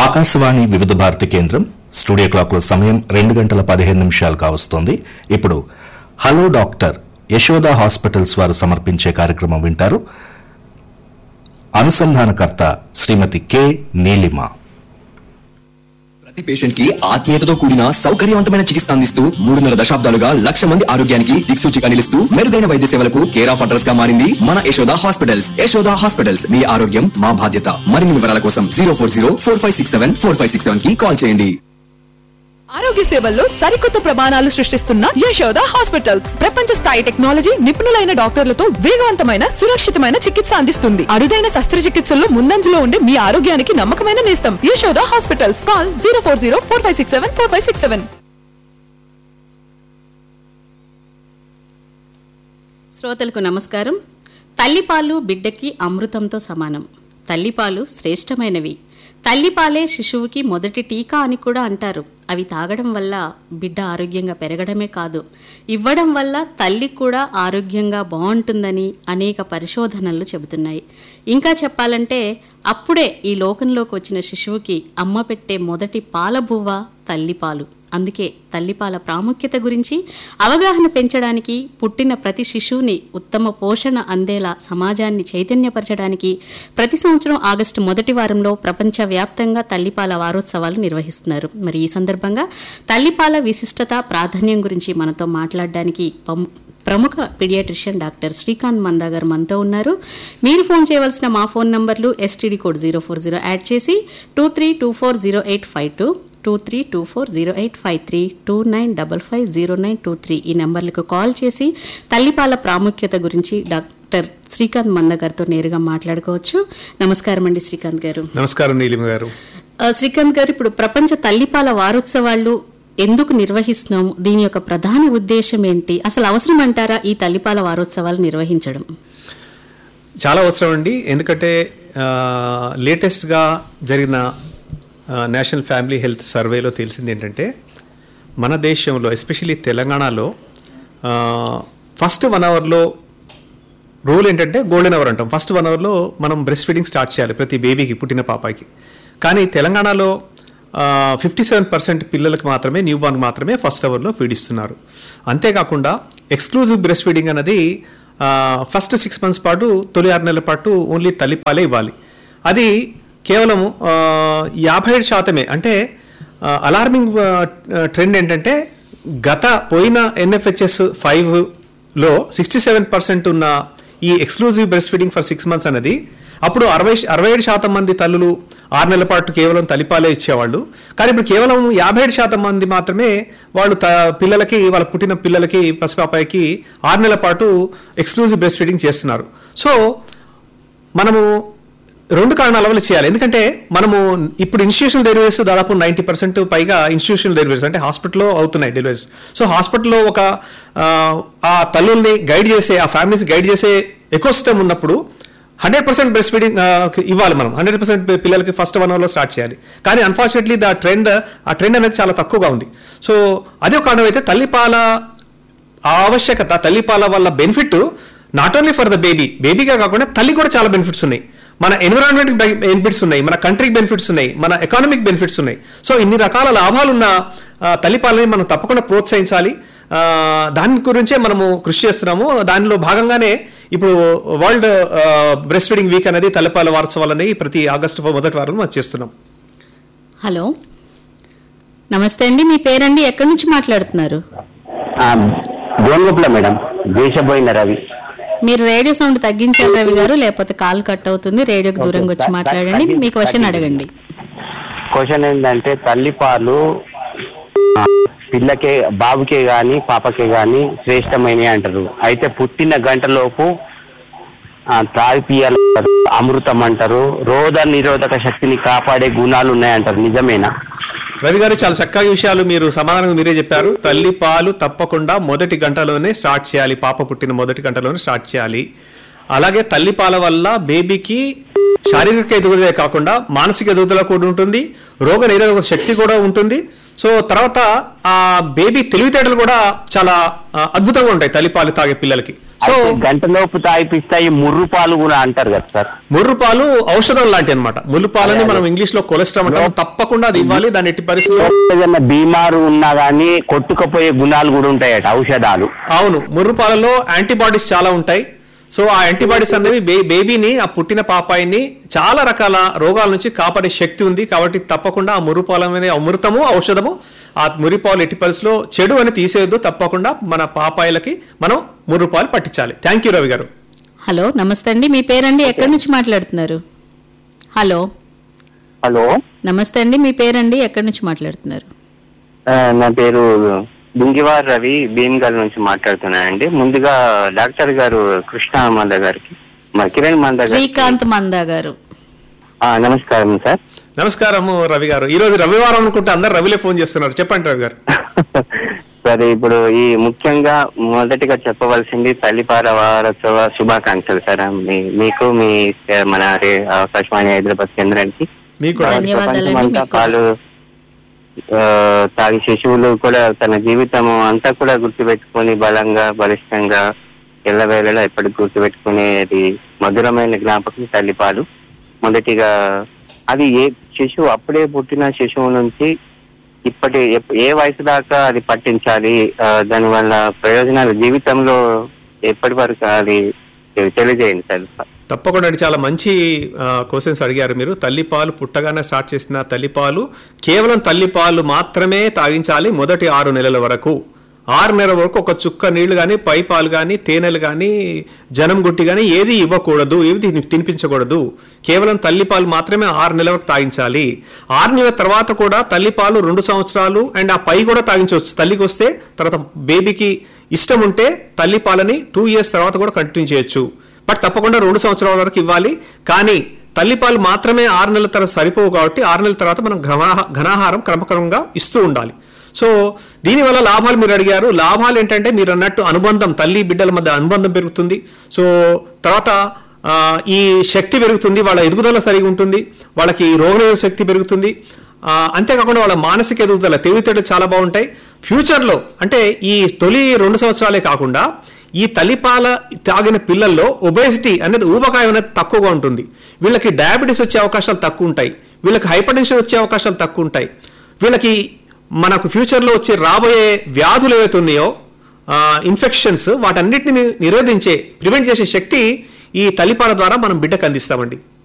ఆకాశవాణి వివిధ భారతి కేంద్రం స్టూడియో క్లాక్ల సమయం రెండు గంటల పదిహేను నిమిషాలు కావస్తోంది ఇప్పుడు హలో డాక్టర్ యశోద హాస్పిటల్స్ వారు సమర్పించే కార్యక్రమం వింటారు అనుసంధానకర్త శ్రీమతి కె నీలిమ ప్రతి పేషెంట్ కి ఆత్మీయతతో కూడిన సౌకర్యవంతమైన చికిత్స అందిస్తూ మూడున్నర దశాబ్దాలుగా లక్ష మంది ఆరోగ్యానికి దిక్సూచిగా నిలుస్తూ మెరుగైన వైద్య సేవలకు కేర్ ఆఫ్ అడ్రస్ గా మారింది మన యశోద హాస్పిటల్స్ యశోద హాస్పిటల్స్ మీ ఆరోగ్యం మా బాధ్యత మరిన్ని వివరాల కోసం zero four zero four five six seven four five six seven కి కాల్ చేయండి ఆరోగ్య సేవల్లో సరికొత్త ప్రమాణాలు సృష్టిస్తున్న యశోద హాస్పిటల్స్ ప్రపంచ స్థాయి టెక్నాలజీ నిపుణులైన డాక్టర్లతో వేగవంతమైన సురక్షితమైన చికిత్స అందిస్తుంది అరుదైన శస్త్రచికిత్సల్లో ముందంజలో ఉండే మీ ఆరోగ్యానికి నమ్మకమైన నేస్తం Yashoda hospitals call zero four zero four five six seven four five six seven శ్రోతలకు నమస్కారం తల్లిపాలు బిడ్డకి అమృతంతో సమానం తల్లిపాలు శ్రేష్టమైనవి తల్లిపాలే శిశువుకి మొదటి టీకా అని కూడా అంటారు అవి తాగడం వల్ల బిడ్డ ఆరోగ్యంగా పెరగడమే కాదు ఇవ్వడం వల్ల తల్లి కూడా ఆరోగ్యంగా బాగుంటుందని అనేక పరిశోధనలు చెబుతున్నాయి ఇంకా చెప్పాలంటే అప్పుడే ఈ లోకంలోకి వచ్చిన శిశువుకి అమ్మ పెట్టే మొదటి పాలబువ్వ తల్లిపాలు అందుకే తల్లిపాల ప్రాముఖ్యత గురించి అవగాహన పెంచడానికి పుట్టిన ప్రతి శిశువుని ఉత్తమ పోషణ అందేలా సమాజాన్ని చైతన్యపరచడానికి ప్రతి సంవత్సరం ఆగస్టు మొదటి వారంలో ప్రపంచవ్యాప్తంగా తల్లిపాల వారోత్సవాలు నిర్వహిస్తున్నారు మరి ఈ సందర్భంగా తల్లిపాల విశిష్టత ప్రాధాన్యం గురించి మనతో మాట్లాడడానికి పం- ప్రముఖ పీడియాట్రిషియన్ డాక్టర్ శ్రీకాంత్ మందా గారు మనతో ఉన్నారు మీరు ఫోన్ చేయవలసిన మా ఫోన్ నంబర్లు STD code zero four zero add చేసి two three two four zero eight five two two three two four zero eight five three two nine double five zero nine two three ఈ నెంబర్లకు call చేసి తల్లిపాల ప్రాముఖ్యత గురించి doctor Srikanth మంద గారితో నేరుగా మాట్లాడుకోవచ్చు నమస్కారం అండి శ్రీకాంత్ గారు నమస్కారం నీలిమ గారు ఆ, శ్రీకాంత్ గారు ఇప్పుడు ప్రపంచ తల్లిపాల వారోత్సవాలు ఎందుకు నిర్వహిస్తున్నాము దీని యొక్క ప్రధాన ఉద్దేశం ఏంటి అసలు అవసరం అంటారా ఈ తల్లిపాల వారోత్సవాలు నిర్వహించడం చాలా అవసరం అండి ఎందుకంటే లేటెస్ట్గా జరిగిన నేషనల్ ఫ్యామిలీ హెల్త్ సర్వేలో తెలిసింది ఏంటంటే మన దేశంలో ఎస్పెషల్లీ తెలంగాణలో ఫస్ట్ వన్ అవర్లో రూల్ ఏంటంటే గోల్డెన్ అవర్ అంటాం ఫస్ట్ వన్ అవర్లో మనం బ్రెస్ట్ ఫీడింగ్ స్టార్ట్ చేయాలి ప్రతి బేబీకి పుట్టిన పాపాకి కానీ తెలంగాణలో ఫిఫ్టీ సెవెన్ పర్సెంట్ పిల్లలకు మాత్రమే న్యూ బార్న్ మాత్రమే ఫస్ట్ అవర్లో ఫీడ్ ఇస్తున్నారు అంతేకాకుండా ఎక్స్క్లూజివ్ బ్రెస్ట్ ఫీడింగ్ అనేది ఫస్ట్ సిక్స్ మంత్స్ పాటు తొలి ఆరు నెలల పాటు ఓన్లీ తల్లిపాలే ఇవ్వాలి అది కేవలం ఆ, యాభై ఏడు శాతమే అంటే అలార్మింగ్ ట్రెండ్ ఏంటంటే గత పోయిన ఎన్ఎఫ్హెచ్ఎస్ ఫైవ్లో సిక్స్టీ సెవెన్ పర్సెంట్ ఉన్న ఈ exclusive breastfeeding for six months అనేది అప్పుడు అరవై అరవై ఏడు శాతం మంది తల్లులు ఆరు నెలల పాటు కేవలం తల్లిపాలే ఇచ్చేవాళ్ళు కానీ ఇప్పుడు కేవలం యాభై ఏడు శాతం మంది మాత్రమే వాళ్ళు త పిల్లలకి వాళ్ళ పుట్టిన పిల్లలకి పసిపాపాయికి ఆరు నెలల పాటు ఎక్స్క్లూజివ్ బ్రెస్ట్ ఫీడింగ్ చేస్తున్నారు సో మనము రెండు కారణాల వల్ల చేయాలి ఎందుకంటే మనము ఇప్పుడు ఇన్స్టిట్యూషన్ డెలివరీస్ దాదాపు నైంటీ పర్సెంట్ పైగా ఇన్స్టిట్యూషన్ డెలివరీస్ అంటే హాస్పిటల్లో అవుతున్నాయి డెలివరీస్ సో హాస్పిటల్లో ఒక ఆ, ఆ తల్లుల్ని గైడ్ చేసే ఆ ఫ్యామిలీస్ గైడ్ చేసే ఎకో సిస్టమ్ ఉన్నప్పుడు హండ్రెడ్ పర్సెంట్ బ్రెస్ట్ ఫీడింగ్ ఇవ్వాలి మనం హండ్రెడ్ పర్సెంట్ పిల్లలకి ఫస్ట్ వన్ అవర్లో స్టార్ట్ చేయాలి కానీ అన్ఫార్చునేట్లీ ద ట్రెండ్ ఆ ట్రెండ్ అనేది చాలా తక్కువగా ఉంది సో అదే ఒక కారణం అయితే తల్లిపాల ఆ ఆవశ్యకత తల్లిపాల వల్ల benefit not only for the baby బేబీగా కాకుండా తల్లి కూడా చాలా బెనిఫిట్స్ ఉన్నాయి మన ఎన్విరాన్మెంట్ బెనిఫిట్స్ ఉన్నాయి మన కంట్రీకి బెనిఫిట్స్ ఉన్నాయి మన ఎకానమిక్ బెనిఫిట్స్ ఉన్నాయి సో ఇన్ని రకాల లాభాలున్న ఆ, తల్లిపాలని మనం తప్పకుండా ప్రోత్సహించాలి ఆ, దాని గురించే మనము కృషి చేస్తున్నాము దానిలో భాగంగానే ఇప్పుడు వరల్డ్ బ్రెస్ట్ ఫీడింగ్ వీక్ అనేది తల్లిపాల వారోత్సవాలని ప్రతి ఆగస్టు మొదటి వారం మనం చేస్తున్నాం హలో నమస్తే అండి మీ పేరండి ఎక్కడి నుంచి మాట్లాడుతున్నారు ఆ, గోన్గుప్ల మేడం దేశపోయిన రవి మీరు రేడియో సౌండ్ తగ్గించాలి రవి గారు లేకపోతే కాల్ కట్ అవుతుంది రేడియోకి దూరంగా వచ్చి ఓకే, మాట్లాడండి తగ్గి- మీ క్వశ్చన్ తగ్గి- అడగండి క్వశ్చన్ ఏంటంటే తల్లిపాలు ఆ, పిల్లకే బాబుకే గాని పాపకే గాని శ్రేష్టమైనవి అంటారు అయితే పుట్టిన గంటలోపు ఆ, తాగిపియాలి అమృతం అంటారు రోగ నిరోధక శక్తిని కాపాడే గుణాలు ఉన్నాయంటారు నిజమేనా రవి గారు చాలా చక్కగా విషయాలు మీరు సమాధానం మీరే చెప్పారు తల్లి పాలు తప్పకుండా మొదటి గంటలోనే స్టార్ట్ చేయాలి పాప పుట్టిన మొదటి గంటలోనే స్టార్ట్ చేయాలి అలాగే తల్లి పాల వల్ల బేబీకి శారీరక ఎదుగుదలే కాకుండా మానసిక ఎదుగుదల కూడా ఉంటుంది రోగ నిరోధక శక్తి కూడా ఉంటుంది సో తర్వాత ఆ బేబీ తెలివితేటలు కూడా చాలా ఆ, అద్భుతంగా ఉంటాయి తల్లిపాలు తాగే పిల్లలకి సో అయితే గంటలోపు తాగిపిస్తాయి ముర్రు పాలు కూడా అంటారు కదా సార్ ముర్రు పాలు ఔషధం లాంటి అనమాట ముర్రు పాలని మనం ఇంగ్లీష్ లో కొలెస్ట్రాల్ అంటాం తప్పకుండా అది ఇవ్వాలి దాని ఎట్టి పరిస్థితుల్లో ఏదైనా బీమారు ఉన్నా గానీ కొట్టుకుపోయే గుణాలు కూడా ఉంటాయట ఔషధాలు అవును ముర్రు పాలలో యాంటీబాడీస్ చాలా ఉంటాయి సో ఆ యాంటీబాడీస్ అనేవి బే- బేబీని ఆ పుట్టిన పాపాయిని చాలా రకాల రోగాల నుంచి కాపాడే శక్తి ఉంది కాబట్టి తప్పకుండా ఆ ముర్రు పాలు అనేది అమృతము ఔషధము ఆ ముర్రి పాలు ఎట్టి పరిస్థితిలో చెడు అని తీసేయొద్దు తప్పకుండా మన పాపాయిలకి మనం ముర్రు పాలు పట్టించాలి థ్యాంక్ యూ రవి గారు హలో నమస్తే అండి మీ పేరండి ఎక్కడి నుంచి మాట్లాడుతున్నారు హలో హలో నమస్తే అండి మీ పేరండి ఎక్కడి నుంచి మాట్లాడుతున్నారు ఆ, నా పేరు బుంగివార్ రవి భీమ్గల్ నుంచి మాట్లాడుతున్నానండి ముందుగా డాక్టర్ గారు కృష్ణ మంద గారికి మా కిరణ్ మంద గారికి శ్రీకాంత్ మందా గారు ఆ, నమస్కారం సార్ నమస్కారము రవి గారు ఈ రోజు రవివారం అనుకుంటే అందరు రవిలే ఫోన్ చేస్తున్నారు చెప్పండి రవి గారు సరే ఇప్పుడు ఈ ముఖ్యంగా మొదటిగా చెప్పవలసింది తల్లిపార వారోత్సవ శుభాకాంక్షలు సార్ మీ- మీకు మీ ఆ, మన రే- ఆకాశవాణి హైదరాబాద్ కేంద్రానికి మీకు కూడా ధన్యవాదాలండి, ప్రపంచమంతా మీకు కూడా. పాలు ఆ, తాగి శిశువులు కూడా తన జీవితం అంతా కూడా గుర్తుపెట్టుకొని బలంగా బలిష్టంగా ఎల్లవేళలా ఎప్పటికి గుర్తుపెట్టుకునేది మధురమైన జ్ఞాపకం తల్లిపాలు మొదటిగా అది ఏ శిశువు అప్పుడే పుట్టిన శిశువు నుంచి ఇప్పటి ఎప్- ఏ వయసు దాకా అది పట్టించాలి ఆ, దానివల్ల ప్రయోజనాలు జీవితంలో ఎప్పటి వరకు అది తెలియజేయండి సార్ తప్పకుండా అండి చాలా మంచి క్వశ్చన్స్ అడిగారు మీరు తల్లిపాలు పుట్టగానే స్టార్ట్ చేసిన తల్లిపాలు కేవలం తల్లిపాలు మాత్రమే తాగించాలి మొదటి ఆరు నెలల వరకు ఆరు నెలల వరకు ఒక చుక్క నీళ్లు కానీ పై పాలు కానీ తేనెలు కానీ జనం గుట్టి కానీ ఏది ఇవ్వకూడదు ఏది తిని- తినిపించకూడదు కేవలం తల్లిపాలు మాత్రమే ఆరు నెలల వరకు తాగించాలి ఆరు నెలల తర్వాత కూడా తల్లిపాలు రెండు సంవత్సరాలు అండ్ ఆ పై కూడా తాగించవచ్చు తల్లికి వస్తే తర్వాత బేబీకి ఇష్టం ఉంటే తల్లిపాలని టూ ఇయర్స్ తర్వాత కూడా కంటిన్యూ చేయొచ్చు బట్ తప్పకుండా రెండు సంవత్సరాల వరకు ఇవ్వాలి కానీ తల్లిపాలు మాత్రమే ఆరు నెలల తర్వాత సరిపోవు కాబట్టి ఆరు నెలల తర్వాత మనం ఘనా- ఘనాహారం క్రమక్రమంగా ఇస్తూ ఉండాలి సో దీనివల్ల లాభాలు మీరు అడిగారు లాభాలు ఏంటంటే మీరు అన్నట్టు అనుబంధం తల్లి బిడ్డల మధ్య అనుబంధం పెరుగుతుంది సో తర్వాత ఆ, ఈ శక్తి పెరుగుతుంది వాళ్ళ ఎదుగుదల సరిగా ఉంటుంది వాళ్ళకి రోగనిరోధక శక్తి పెరుగుతుంది ఆ, అంతేకాకుండా వాళ్ళ మానసిక ఎదుగుదల తెలివితేటలు చాలా బాగుంటాయి ఫ్యూచర్లో అంటే ఈ తొలి రెండు సంవత్సరాలే కాకుండా ఈ తల్లిపాల తాగిన పిల్లల్లో ఒబేసిటీ అనేది ఊబకాయం అనేది తక్కువగా ఉంటుంది వీళ్ళకి డయాబెటీస్ వచ్చే అవకాశాలు తక్కువ ఉంటాయి వీళ్ళకి హైపర్ టెన్షన్ వచ్చే అవకాశాలు తక్కువ ఉంటాయి వీళ్ళకి మనకు ఫ్యూచర్లో వచ్చే రాబోయే వ్యాధులు ఏవైతే ఉన్నాయో ఇన్ఫెక్షన్స్ వాటన్నిటిని నిరోధించే ప్రివెంట్ చేసే శక్తి ఈ తల్లిపాల ద్వారా మనం బిడ్డకు అందిస్తామండి